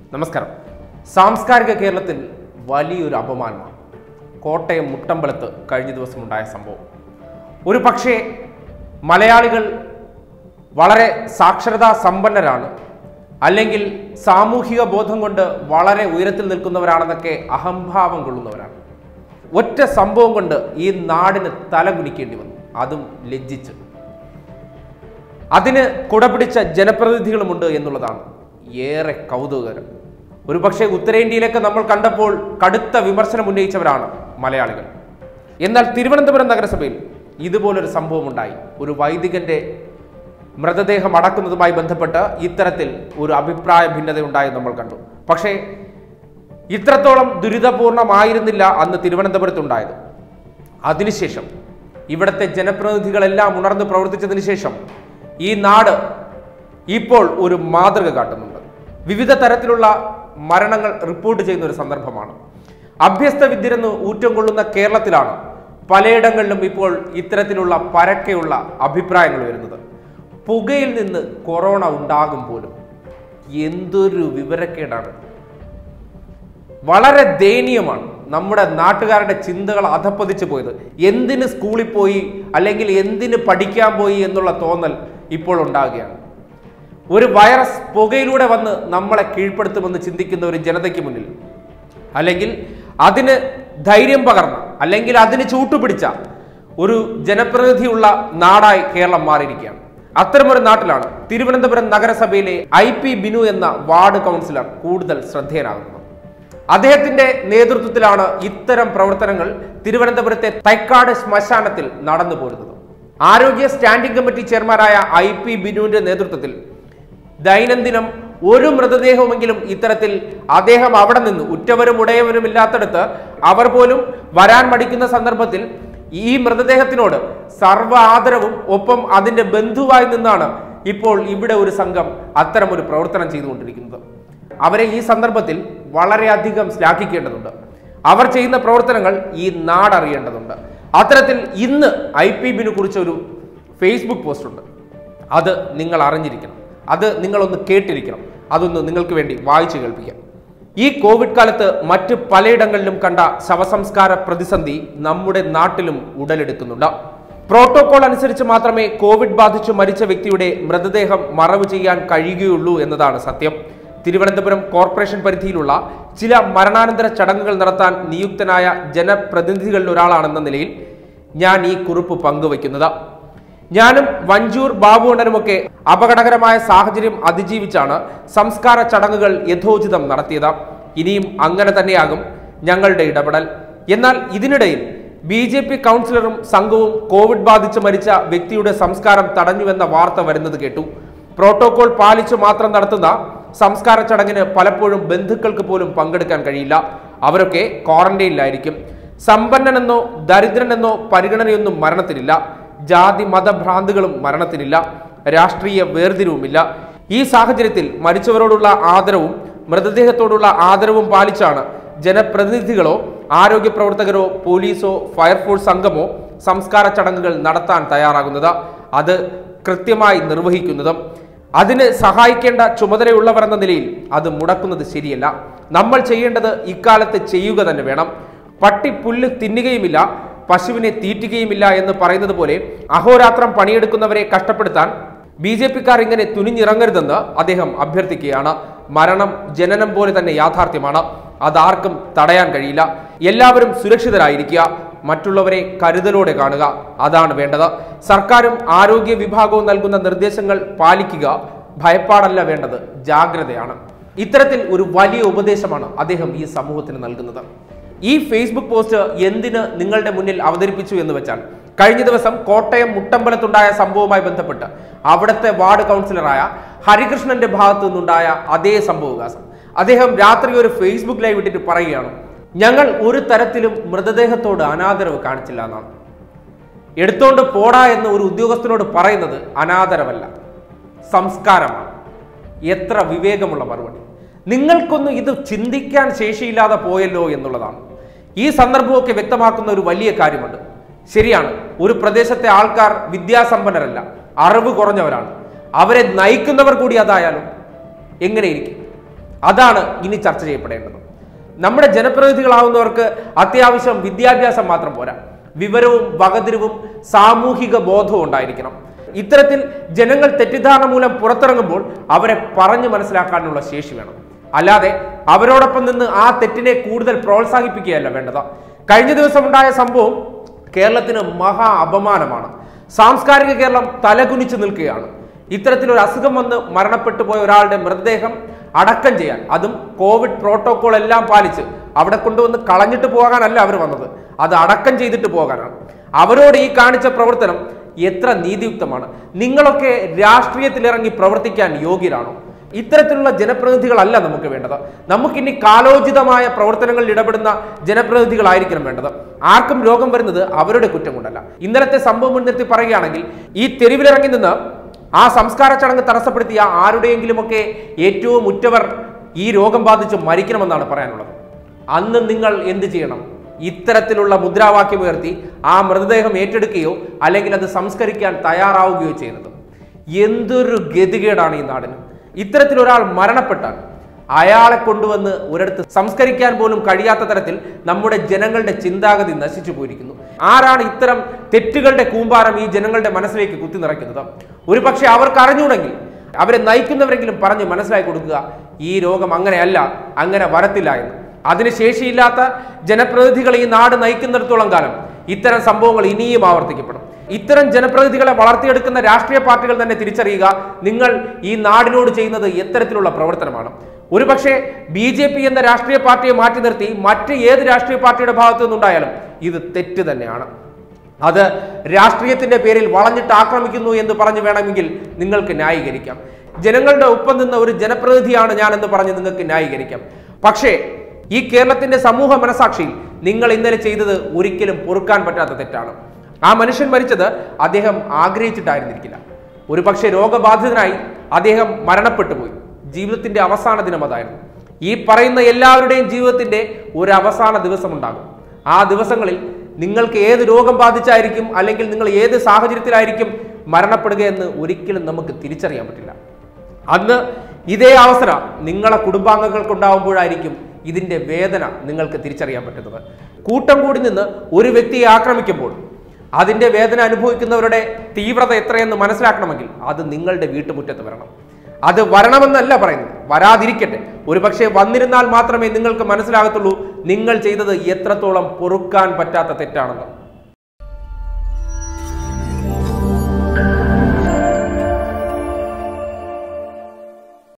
നമസ്കാരം സാംസ്കാരിക കേരളത്തിൽ വലിയൊരു അപമാനമാണ് കോട്ടയം മുട്ടമ്പലത്ത് കഴിഞ്ഞ ദിവസം ഉണ്ടായ സംഭവം ഒരു പക്ഷേ മലയാളികൾ വളരെ സാക്ഷരതാ സമ്പന്നരാണ് അല്ലെങ്കിൽ സാമൂഹിക ബോധം കൊണ്ട് വളരെ ഉയരത്തിൽ നിൽക്കുന്നവരാണെന്നൊക്കെ അഹംഭാവം കൊള്ളുന്നവരാണ് ഒറ്റ സംഭവം കൊണ്ട് ഈ നാടിന് തല കുനിക്കേണ്ടി വന്നു അതും ലജ്ജിച്ച് അതിന് കുടപിടിച്ച ജനപ്രതിനിധികളുമുണ്ട് എന്നുള്ളതാണ് ഏറെ കൗതുകകരം ഒരുപക്ഷെ ഉത്തരേന്ത്യയിലേക്ക് നമ്മൾ കണ്ടപ്പോൾ കടുത്ത വിമർശനം ഉന്നയിച്ചവരാണ് മലയാളികൾ എന്നാൽ തിരുവനന്തപുരം നഗരസഭയിൽ ഇതുപോലൊരു സംഭവം ഉണ്ടായി ഒരു വൈദികന്റെ മൃതദേഹം അടക്കുന്നതുമായി ബന്ധപ്പെട്ട് ഇത്തരത്തിൽ ഒരു അഭിപ്രായ ഭിന്നത ഉണ്ടായി നമ്മൾ കണ്ടു പക്ഷേ ഇത്രത്തോളം ദുരിതപൂർണമായിരുന്നില്ല അന്ന് തിരുവനന്തപുരത്തുണ്ടായത് അതിനുശേഷം ഇവിടുത്തെ ജനപ്രതിനിധികളെല്ലാം ഉണർന്ന് പ്രവർത്തിച്ചതിന് ശേഷം ഈ നാട് ഇപ്പോൾ ഒരു മാതൃക കാട്ടുന്നുണ്ട് വിവിധ തരത്തിലുള്ള മരണങ്ങൾ റിപ്പോർട്ട് ചെയ്യുന്ന ഒരു സന്ദർഭമാണ് അഭ്യസ്ത വിദ്യരെന്ന് ഊറ്റം കൊള്ളുന്ന കേരളത്തിലാണ് പലയിടങ്ങളിലും ഇപ്പോൾ ഇത്തരത്തിലുള്ള പരക്കെയുള്ള അഭിപ്രായങ്ങൾ വരുന്നത് പുകയിൽ നിന്ന് കൊറോണ ഉണ്ടാകും പോലും എന്തൊരു വിവരക്കേടാണ് വളരെ ദയനീയമാണ് നമ്മുടെ നാട്ടുകാരുടെ ചിന്തകൾ അധപ്പതിച്ചു പോയത് എന്തിന് സ്കൂളിൽ പോയി അല്ലെങ്കിൽ എന്തിന് പഠിക്കാൻ പോയി എന്നുള്ള തോന്നൽ ഇപ്പോൾ ഉണ്ടാകുകയാണ് ഒരു വൈറസ് പുകയിലൂടെ വന്ന് നമ്മളെ കീഴ്പ്പെടുത്തുമെന്ന് ചിന്തിക്കുന്ന ഒരു ജനതയ്ക്ക് മുന്നിൽ അല്ലെങ്കിൽ അതിന് ധൈര്യം പകർന്ന അല്ലെങ്കിൽ അതിന് ചൂട്ടുപിടിച്ച ഒരു ജനപ്രതിനിധിയുള്ള നാടായി കേരളം മാറിയിരിക്കുകയാണ് അത്തരമൊരു നാട്ടിലാണ് തിരുവനന്തപുരം നഗരസഭയിലെ ഐ പി ബിനു എന്ന വാർഡ് കൗൺസിലർ കൂടുതൽ ശ്രദ്ധേയനാകുന്നത് അദ്ദേഹത്തിന്റെ നേതൃത്വത്തിലാണ് ഇത്തരം പ്രവർത്തനങ്ങൾ തിരുവനന്തപുരത്തെ തൈക്കാട് ശ്മശാനത്തിൽ നടന്നു പോരുന്നത് ആരോഗ്യ സ്റ്റാൻഡിംഗ് കമ്മിറ്റി ചെയർമാനായ ഐ പി ബിനുവിന്റെ നേതൃത്വത്തിൽ ദൈനംദിനം ഒരു മൃതദേഹവുമെങ്കിലും ഇത്തരത്തിൽ അദ്ദേഹം അവിടെ നിന്ന് ഉറ്റവരും ഉടയവരും ഇല്ലാത്തടത്ത് അവർ പോലും വരാൻ മടിക്കുന്ന സന്ദർഭത്തിൽ ഈ മൃതദേഹത്തിനോട് സർവ്വ ആദരവും ഒപ്പം അതിന്റെ ബന്ധുവായി നിന്നാണ് ഇപ്പോൾ ഇവിടെ ഒരു സംഘം അത്തരം ഒരു പ്രവർത്തനം ചെയ്തുകൊണ്ടിരിക്കുന്നത് അവരെ ഈ സന്ദർഭത്തിൽ വളരെയധികം ശ്ലാഘിക്കേണ്ടതുണ്ട് അവർ ചെയ്യുന്ന പ്രവർത്തനങ്ങൾ ഈ നാടറിയേണ്ടതുണ്ട് അത്തരത്തിൽ ഇന്ന് ഐ പി ബിനെ കുറിച്ച് ഒരു ഫേസ്ബുക്ക് പോസ്റ്റ് ഉണ്ട് അത് നിങ്ങൾ അറിഞ്ഞിരിക്കണം അത് നിങ്ങളൊന്ന് കേട്ടിരിക്കണം അതൊന്ന് നിങ്ങൾക്ക് വേണ്ടി വായിച്ചു കേൾപ്പിക്കാം ഈ കോവിഡ് കാലത്ത് മറ്റ് പലയിടങ്ങളിലും കണ്ട ശവസംസ്കാര പ്രതിസന്ധി നമ്മുടെ നാട്ടിലും ഉടലെടുക്കുന്നുണ്ട് പ്രോട്ടോകോൾ അനുസരിച്ച് മാത്രമേ കോവിഡ് ബാധിച്ചു മരിച്ച വ്യക്തിയുടെ മൃതദേഹം മറവ് ചെയ്യാൻ കഴിയുകയുള്ളൂ എന്നതാണ് സത്യം തിരുവനന്തപുരം കോർപ്പറേഷൻ പരിധിയിലുള്ള ചില മരണാനന്തര ചടങ്ങുകൾ നടത്താൻ നിയുക്തനായ ജനപ്രതിനിധികളിൽ ഒരാളാണെന്ന നിലയിൽ ഞാൻ ഈ കുറിപ്പ് പങ്കുവയ്ക്കുന്നത് ഞാനും വഞ്ചൂർ ബാബുവണ്ണനുമൊക്കെ അപകടകരമായ സാഹചര്യം അതിജീവിച്ചാണ് സംസ്കാര ചടങ്ങുകൾ യഥോചിതം നടത്തിയത് ഇനിയും അങ്ങനെ തന്നെയാകും ഞങ്ങളുടെ ഇടപെടൽ എന്നാൽ ഇതിനിടയിൽ ബി ജെ പി കൗൺസിലറും സംഘവും കോവിഡ് ബാധിച്ച് മരിച്ച വ്യക്തിയുടെ സംസ്കാരം തടഞ്ഞുവെന്ന വാർത്ത വരുന്നത് കേട്ടു പ്രോട്ടോകോൾ പാലിച്ചു മാത്രം നടത്തുന്ന സംസ്കാര ചടങ്ങിന് പലപ്പോഴും ബന്ധുക്കൾക്ക് പോലും പങ്കെടുക്കാൻ കഴിയില്ല അവരൊക്കെ ക്വാറന്റൈനിലായിരിക്കും സമ്പന്നനെന്നോ ദരിദ്രനെന്നോ പരിഗണനയൊന്നും മരണത്തിനില്ല ജാതി മതഭ്രാന്തികളും മരണത്തിനില്ല രാഷ്ട്രീയ വേർതിരിവുമില്ല ഈ സാഹചര്യത്തിൽ മരിച്ചവരോടുള്ള ആദരവും മൃതദേഹത്തോടുള്ള ആദരവും പാലിച്ചാണ് ജനപ്രതിനിധികളോ ആരോഗ്യ പ്രവർത്തകരോ പോലീസോ ഫയർഫോഴ്സ് സംഘമോ സംസ്കാര ചടങ്ങുകൾ നടത്താൻ തയ്യാറാകുന്നത് അത് കൃത്യമായി നിർവഹിക്കുന്നതും അതിന് സഹായിക്കേണ്ട ചുമതലയുള്ളവർ എന്ന നിലയിൽ അത് മുടക്കുന്നത് ശരിയല്ല നമ്മൾ ചെയ്യേണ്ടത് ഇക്കാലത്ത് ചെയ്യുക തന്നെ വേണം പട്ടി പുല്ല് തിന്നുകയുമില്ല പശുവിനെ തീറ്റുകയുമില്ല എന്ന് പറയുന്നത് പോലെ അഹോരാത്രം പണിയെടുക്കുന്നവരെ കഷ്ടപ്പെടുത്താൻ ബി ജെ പിക്കാർ ഇങ്ങനെ തുനിഞ്ഞിറങ്ങരുതെന്ന് അദ്ദേഹം അഭ്യർത്ഥിക്കുകയാണ് മരണം ജനനം പോലെ തന്നെ യാഥാർത്ഥ്യമാണ് അതാർക്കും തടയാൻ കഴിയില്ല എല്ലാവരും സുരക്ഷിതരായിരിക്കുക മറ്റുള്ളവരെ കരുതലോടെ കാണുക അതാണ് വേണ്ടത് സർക്കാരും ആരോഗ്യ വിഭാഗവും നൽകുന്ന നിർദ്ദേശങ്ങൾ പാലിക്കുക ഭയപ്പാടല്ല വേണ്ടത് ജാഗ്രതയാണ് ഇത്തരത്തിൽ ഒരു വലിയ ഉപദേശമാണ് അദ്ദേഹം ഈ സമൂഹത്തിന് നൽകുന്നത് ഈ ഫേസ്ബുക്ക് പോസ്റ്റ് എന്തിന് നിങ്ങളുടെ മുന്നിൽ അവതരിപ്പിച്ചു എന്ന് വെച്ചാൽ കഴിഞ്ഞ ദിവസം കോട്ടയം മുട്ടമ്പലത്തുണ്ടായ സംഭവവുമായി ബന്ധപ്പെട്ട് അവിടുത്തെ വാർഡ് കൗൺസിലറായ ഹരികൃഷ്ണന്റെ ഭാഗത്തു നിന്നുണ്ടായ അതേ സംഭവവികാസം അദ്ദേഹം രാത്രി ഒരു ഫേസ്ബുക്ക് ലൈവ് ഇട്ടിട്ട് പറയുകയാണ് ഞങ്ങൾ ഒരു തരത്തിലും മൃതദേഹത്തോട് അനാദരവ് കാണിച്ചില്ല എന്നാണ് എടുത്തോണ്ട് പോടാ എന്ന് ഒരു ഉദ്യോഗസ്ഥനോട് പറയുന്നത് അനാദരവല്ല സംസ്കാരമാണ് എത്ര വിവേകമുള്ള മറുപടി നിങ്ങൾക്കൊന്നും ഇത് ചിന്തിക്കാൻ ശേഷിയില്ലാതെ പോയല്ലോ എന്നുള്ളതാണ് ഈ സന്ദർഭമൊക്കെ വ്യക്തമാക്കുന്ന ഒരു വലിയ കാര്യമുണ്ട് ശരിയാണ് ഒരു പ്രദേശത്തെ ആൾക്കാർ വിദ്യാസമ്പന്നരല്ല അറിവ് കുറഞ്ഞവരാണ് അവരെ നയിക്കുന്നവർ കൂടി അതായാലും എങ്ങനെയിരിക്കും അതാണ് ഇനി ചർച്ച ചെയ്യപ്പെടേണ്ടത് നമ്മുടെ ജനപ്രതിനിധികളാവുന്നവർക്ക് അത്യാവശ്യം വിദ്യാഭ്യാസം മാത്രം പോരാ വിവരവും വകതിരിവും സാമൂഹിക ബോധവും ഉണ്ടായിരിക്കണം ഇത്തരത്തിൽ ജനങ്ങൾ തെറ്റിദ്ധാരണ മൂലം പുറത്തിറങ്ങുമ്പോൾ അവരെ പറഞ്ഞു മനസ്സിലാക്കാനുള്ള ശേഷി വേണം അല്ലാതെ അവരോടൊപ്പം നിന്ന് ആ തെറ്റിനെ കൂടുതൽ പ്രോത്സാഹിപ്പിക്കുകയല്ല വേണ്ടത് കഴിഞ്ഞ ദിവസം ഉണ്ടായ സംഭവം കേരളത്തിന് മഹാ അപമാനമാണ് സാംസ്കാരിക കേരളം തലകുനിച്ച് നിൽക്കുകയാണ് ഇത്തരത്തിലൊരു അസുഖം വന്ന് മരണപ്പെട്ടു പോയ ഒരാളുടെ മൃതദേഹം അടക്കം ചെയ്യാൻ അതും കോവിഡ് പ്രോട്ടോകോൾ എല്ലാം പാലിച്ച് അവിടെ കൊണ്ടുവന്ന് കളഞ്ഞിട്ട് പോകാനല്ല അവർ വന്നത് അത് അടക്കം ചെയ്തിട്ട് പോകാനാണ് അവരോട് ഈ കാണിച്ച പ്രവർത്തനം എത്ര നീതിയുക്തമാണ് നിങ്ങളൊക്കെ രാഷ്ട്രീയത്തിലിറങ്ങി പ്രവർത്തിക്കാൻ യോഗ്യരാണോ ഇത്തരത്തിലുള്ള ജനപ്രതിനിധികളല്ല നമുക്ക് വേണ്ടത് നമുക്കിനി കാലോചിതമായ പ്രവർത്തനങ്ങളിൽ ഇടപെടുന്ന ജനപ്രതിനിധികളായിരിക്കണം വേണ്ടത് ആർക്കും രോഗം വരുന്നത് അവരുടെ കുറ്റം കൊണ്ടല്ല ഇന്നലത്തെ സംഭവം മുൻനിർത്തി പറയുകയാണെങ്കിൽ ഈ തെരുവിലിറങ്ങി നിന്ന് ആ സംസ്കാര ചടങ്ങ് തടസ്സപ്പെടുത്തിയ ആരുടെയെങ്കിലുമൊക്കെ ഏറ്റവും ഉറ്റവർ ഈ രോഗം ബാധിച്ച് മരിക്കണമെന്നാണ് പറയാനുള്ളത് അന്ന് നിങ്ങൾ എന്ത് ചെയ്യണം ഇത്തരത്തിലുള്ള മുദ്രാവാക്യം ഉയർത്തി ആ മൃതദേഹം ഏറ്റെടുക്കുകയോ അല്ലെങ്കിൽ അത് സംസ്കരിക്കാൻ തയ്യാറാവുകയോ ചെയ്യുന്നത് എന്തൊരു ഗതികേടാണ് ഈ നാടിന് ഇത്തരത്തിൽ ഒരാൾ മരണപ്പെട്ടാൽ അയാളെ കൊണ്ടുവന്ന് ഒരിടത്ത് സംസ്കരിക്കാൻ പോലും കഴിയാത്ത തരത്തിൽ നമ്മുടെ ജനങ്ങളുടെ ചിന്താഗതി നശിച്ചു പോയിരിക്കുന്നു ആരാണ് ഇത്തരം തെറ്റുകളുടെ കൂമ്പാരം ഈ ജനങ്ങളുടെ മനസ്സിലേക്ക് കുത്തി നിറയ്ക്കുന്നത് ഒരു പക്ഷേ അവർക്ക് അറിഞ്ഞൂടെങ്കിൽ അവരെ നയിക്കുന്നവരെങ്കിലും പറഞ്ഞ് മനസ്സിലാക്കി കൊടുക്കുക ഈ രോഗം അങ്ങനെയല്ല അങ്ങനെ വരത്തില്ല എന്ന് അതിന് ശേഷിയില്ലാത്ത ജനപ്രതിനിധികൾ ഈ നാട് നയിക്കുന്നിടത്തോളം കാലം ഇത്തരം സംഭവങ്ങൾ ഇനിയും ആവർത്തിക്കപ്പെടും ഇത്തരം ജനപ്രതിനിധികളെ വളർത്തിയെടുക്കുന്ന രാഷ്ട്രീയ പാർട്ടികൾ തന്നെ തിരിച്ചറിയുക നിങ്ങൾ ഈ നാടിനോട് ചെയ്യുന്നത് എത്തരത്തിലുള്ള പ്രവർത്തനമാണ് ഒരുപക്ഷെ ബി ജെ പി എന്ന രാഷ്ട്രീയ പാർട്ടിയെ മാറ്റി നിർത്തി മറ്റ് ഏത് രാഷ്ട്രീയ പാർട്ടിയുടെ ഭാഗത്തു നിന്നുണ്ടായാലും ഇത് തെറ്റ് തന്നെയാണ് അത് രാഷ്ട്രീയത്തിന്റെ പേരിൽ വളഞ്ഞിട്ട് ആക്രമിക്കുന്നു എന്ന് പറഞ്ഞു വേണമെങ്കിൽ നിങ്ങൾക്ക് ന്യായീകരിക്കാം ജനങ്ങളുടെ ഒപ്പം നിന്ന ഒരു ജനപ്രതിനിധിയാണ് ഞാൻ എന്ന് പറഞ്ഞ് നിങ്ങൾക്ക് ന്യായീകരിക്കാം പക്ഷേ ഈ കേരളത്തിന്റെ സമൂഹ മനസാക്ഷിയിൽ നിങ്ങൾ ഇന്നലെ ചെയ്തത് ഒരിക്കലും പൊറുക്കാൻ പറ്റാത്ത തെറ്റാണ് ആ മനുഷ്യൻ മരിച്ചത് അദ്ദേഹം ആഗ്രഹിച്ചിട്ടായിരുന്നിരിക്കില്ല ഒരു പക്ഷേ രോഗബാധിതനായി അദ്ദേഹം മരണപ്പെട്ടു പോയി ജീവിതത്തിന്റെ അവസാന ദിനം അതായിരുന്നു ഈ പറയുന്ന എല്ലാവരുടെയും ജീവിതത്തിന്റെ ഒരു അവസാന ദിവസം ഉണ്ടാകും ആ ദിവസങ്ങളിൽ നിങ്ങൾക്ക് ഏത് രോഗം ബാധിച്ചായിരിക്കും അല്ലെങ്കിൽ നിങ്ങൾ ഏത് സാഹചര്യത്തിലായിരിക്കും മരണപ്പെടുക എന്ന് ഒരിക്കലും നമുക്ക് തിരിച്ചറിയാൻ പറ്റില്ല അന്ന് ഇതേ അവസരം നിങ്ങളെ കുടുംബാംഗങ്ങൾക്കുണ്ടാവുമ്പോഴായിരിക്കും ഇതിന്റെ വേദന നിങ്ങൾക്ക് തിരിച്ചറിയാൻ പറ്റുന്നത് കൂട്ടം കൂടി നിന്ന് ഒരു വ്യക്തിയെ ആക്രമിക്കുമ്പോൾ അതിന്റെ വേദന അനുഭവിക്കുന്നവരുടെ തീവ്രത എത്രയെന്ന് മനസ്സിലാക്കണമെങ്കിൽ അത് നിങ്ങളുടെ വീട്ടുമുറ്റത്ത് വരണം അത് വരണമെന്നല്ല പറയുന്നത് വരാതിരിക്കട്ടെ ഒരു പക്ഷേ വന്നിരുന്നാൽ മാത്രമേ നിങ്ങൾക്ക് മനസ്സിലാകത്തുള്ളൂ നിങ്ങൾ ചെയ്തത് എത്രത്തോളം പൊറുക്കാൻ പറ്റാത്ത തെറ്റാണെന്ന്